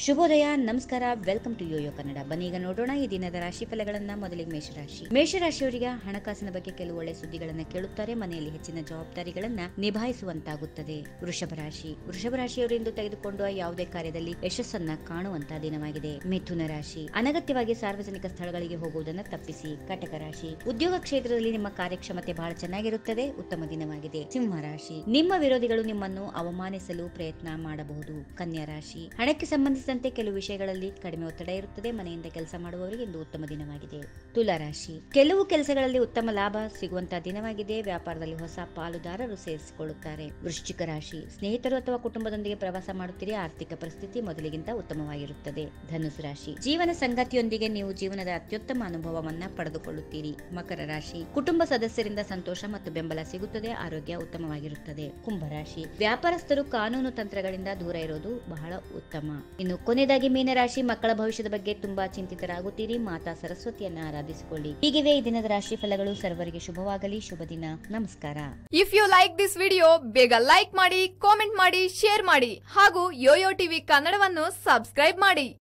ಶುಭೋದಯ ನಮಸ್ಕಾರ welcome to Yoyo Kannada ಬನ್ನಿ ಈಗ ನೋಡೋಣ ಈ ದಿನದ ರಾಶಿ ಫಲಗಳನ್ನ ಮೊದಲಿಗೆ ಮೇಷರಾಶಿ ಮೇಷರಾಶಿಯವರಿಗೆ ಹಣಕಾಸಿನ ಬಗ್ಗೆ ಕೆಲವು ಒಳ್ಳೆ ಸುದ್ದಿಗಳನ್ನ ಕೇಳುತ್ತಾರೆ ಮನೆಯಲ್ಲಿ ಹೆಚ್ಚಿನ ಜವಾಬ್ದಾರಿಗಳನ್ನ ನಿಭಾಯಿಸುವಂತಾಗುತ್ತದೆ ವೃಷಭ ರಾಶಿ ವೃಷಭ ರಾಶಿಯವರು ಇಂದು ತೆಗೆದುಕೊಂಡ ಯಾವುದೇ ಕಾರ್ಯದಲ್ಲಿ ಯಶಸ್ಸನ್ನ ಕಾಣುವಂತಹ ದಿನವಾಗಿದೆ ಮಿಥುನ ರಾಶಿ ಅನಗತ್ಯವಾಗಿ ಸಾರ್ವಜನಿಕ ಸ್ಥಳಗಳಿಗೆ ಹೋಗುವುದನ್ನು ತಪ್ಪಿಸಿ ಕಟಕ ರಾಶಿ ಉದ್ಯೋಗ ಕ್ಷೇತ್ರದಲ್ಲಿ ನಿಮ್ಮ ಕಾರ್ಯಕ್ಷಮತೆ ಬಹಳ ಚೆನ್ನಾಗಿರುತ್ತದೆ ಉತ್ತಮ ದಿನವಾಗಿದೆ ಸಿಂಹ ರಾಶಿ ನಿಮ್ಮ ವಿರೋಧಿಗಳು ನಿಮ್ಮನ್ನು ಅವಮಾನಿಸಲು ಪ್ರಯತ್ನ ಮಾಡಬಹುದು ಕನ್ಯಾ ರಾಶಿ ಹಣಕ್ಕೆ ಸಂಬಂಧಿಸಿದಂತೆ ಕೆಲವು ವಿಷಯಗಳಲ್ಲಿ ಕಡಿಮೆ ಒತ್ತಡ ಇರುತ್ತದೆ ಮನೆಯಿಂದ ಕೆಲಸ ಮಾಡುವವರಿಗೆ ಇಂದು ಉತ್ತಮ ದಿನವಾಗಿದೆ ತುಲಾ ರಾಶಿ ಕೆಲವು ಕೆಲಸಗಳಲ್ಲಿ ಉತ್ತಮ ಲಾಭ ಸಿಗುವಂತಹ ದಿನವಾಗಿದೆ ವ್ಯಾಪಾರದಲ್ಲಿ ಹೊಸ ಪಾಲುದಾರರು ಸೇರಿಸಿಕೊಳ್ಳುತ್ತಾರೆ ವೃಶ್ಚಿಕ ರಾಶಿ ಸ್ನೇಹಿತರು ಅಥವಾ ಕುಟುಂಬದೊಂದಿಗೆ ಪ್ರವಾಸ ಮಾಡುತ್ತೀರಿ ಆರ್ಥಿಕ ಪರಿಸ್ಥಿತಿ ಮೊದಲಿಗಿಂತ ಉತ್ತಮವಾಗಿರುತ್ತದೆ ಧನುಸು ರಾಶಿ ಜೀವನ ಸಂಗಾತಿಯೊಂದಿಗೆ ನೀವು ಜೀವನದ ಅತ್ಯುತ್ತಮ ಅನುಭವವನ್ನ ಪಡೆದುಕೊಳ್ಳುತ್ತೀರಿ ಮಕರ ರಾಶಿ ಕುಟುಂಬ ಸದಸ್ಯರಿಂದ ಸಂತೋಷ ಮತ್ತು ಬೆಂಬಲ ಸಿಗುತ್ತದೆ ಆರೋಗ್ಯ ಉತ್ತಮವಾಗಿರುತ್ತದೆ ಕುಂಭರಾಶಿ ವ್ಯಾಪಾರಸ್ಥರು ಕಾನೂನು ತಂತ್ರಗಳಿಂದ ದೂರ ಇರೋದು ಬಹಳ ಉತ್ತಮ ಇನ್ನು ಕೊನೆಯದಾಗಿ ಮೀನರಾಶಿ ಮಕ್ಕಳ ಭವಿಷ್ಯದ ಬಗ್ಗೆ ತುಂಬಾ ಚಿಂತಿತರಾಗುತ್ತೀರಿ ಮಾತಾ ಸರಸ್ವತಿಯನ್ನ ಆರಾಧಿಸಿಕೊಳ್ಳಿ ಹೀಗಿವೆ ಈ ದಿನದ ರಾಶಿ ಫಲಗಳು ಸರ್ವರಿಗೆ ಶುಭವಾಗಲಿ ಶುಭ ದಿನ ನಮಸ್ಕಾರ if you like this video ಬೇಗ ಲೈಕ್ ಮಾಡಿ ಕಾಮೆಂಟ್ ಮಾಡಿ ಶೇರ್ ಮಾಡಿ ಹಾಗೂ ಯೋಯೋ ಟಿವಿ ಕನ್ನಡವನ್ನು ಸಬ್ಸ್ಕ್ರೈಬ್ ಮಾಡಿ